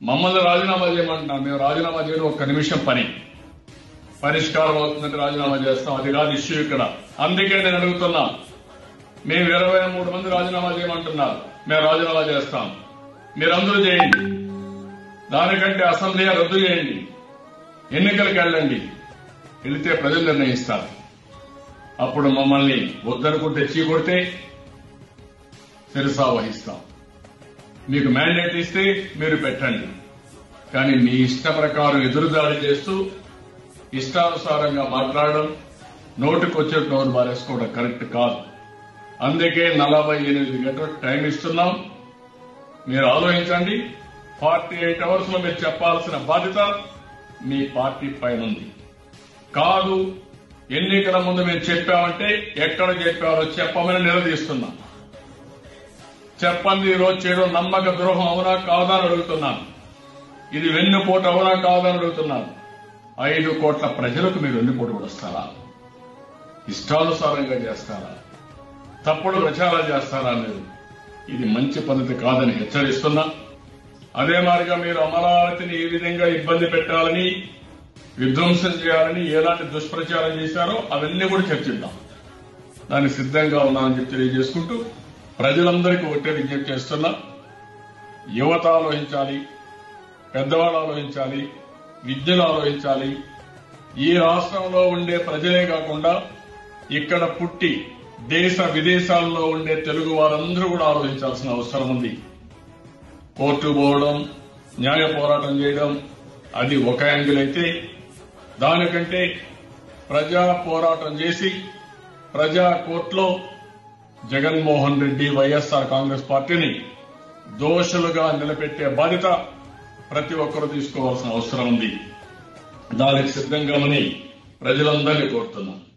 మమ్మల్ని రాజీనామా చేయమంటున్నాం మేము రాజీనామా చేయడం ఒక్క నిమిషం పని పరిష్కారం అవుతుందంటే రాజీనామా చేస్తాం అది కాదు ఇష్యూ ఇక్కడ అందుకే నేను అడుగుతున్నా మేము ఇరవై మూడు మంది రాజీనామా చేయమంటున్నారు మేము రాజీనామా చేస్తాం మీరందరూ చేయండి దానికంటే అసెంబ్లీ రద్దు చేయండి ఎన్నికలకు వెళ్ళండి వెళితే ప్రజలు నిర్ణయిస్తారు అప్పుడు మమ్మల్ని వద్దనుకుంటే చీకొడితే శిరసా వహిస్తాం మీకు మ్యాండేట్ ఇస్తే మీరు పెట్టండి కానీ మీ ఇష్ట ప్రకారం ఎదురుదాడి చేస్తూ ఇష్టానుసారంగా మాట్లాడడం నోటికొచ్చే నోరు బారేసుకోవడం కరెక్ట్ కాదు అందుకే నలభై ఎనిమిది గంటల టైం ఇస్తున్నాం మీరు ఆలోచించండి ఫార్టీ ఎయిట్ అవర్స్ లో మీరు చెప్పాల్సిన బాధ్యత మీ పార్టీ పైన ఉంది కాదు ఎన్నికల ముందు మేము చెప్పామంటే ఎక్కడ చెప్పారో చెప్పమని నిలదీస్తున్నాం చెప్పండి ఈ రోజు చేయడం నమ్మక ద్రోహం అవునా కాదా అని అడుగుతున్నాను ఇది వెన్నుపోటు అవునా కాదా అని అడుగుతున్నాను ఐదు కోట్ల ప్రజలకు మీరు వెన్నుపోటు పడుస్తారా ఇష్టానుసారంగా చేస్తారా తప్పుడు ప్రచారాలు చేస్తారా మీరు ఇది మంచి పద్ధతి కాదని హెచ్చరిస్తున్నా అదే మాదిరిగా మీరు అమరావతిని ఏ విధంగా ఇబ్బంది పెట్టాలని విధ్వంసం చేయాలని ఎలాంటి దుష్ప్రచారం చేశారో అవన్నీ కూడా చర్చిద్దాం దానికి సిద్ధంగా ఉన్నానని చెప్పి తెలియజేసుకుంటూ ప్రజలందరికీ ఒకటే విజ్ఞప్తి చేస్తున్నా యువత ఆలోచించాలి పెద్దవాళ్ళు ఆలోచించాలి విద్యలు ఆలోచించాలి ఈ రాష్ట్రంలో ఉండే ప్రజలే కాకుండా ఇక్కడ పుట్టి దేశ విదేశాల్లో ఉండే తెలుగు వారందరూ కూడా ఆలోచించాల్సిన అవసరం ఉంది కోర్టు పోవడం న్యాయ పోరాటం చేయడం అది ఒక యాంగిల్ అయితే దానికంటే ప్రజా పోరాటం చేసి ప్రజా కోర్టులో జగన్మోహన్ రెడ్డి వైఎస్ఆర్ కాంగ్రెస్ పార్టీని దోషులుగా నిలబెట్టే బాధ్యత ప్రతి ఒక్కరూ తీసుకోవాల్సిన అవసరం ఉంది దానికి సిద్ధంగామని ప్రజలందరినీ కోరుతున్నాం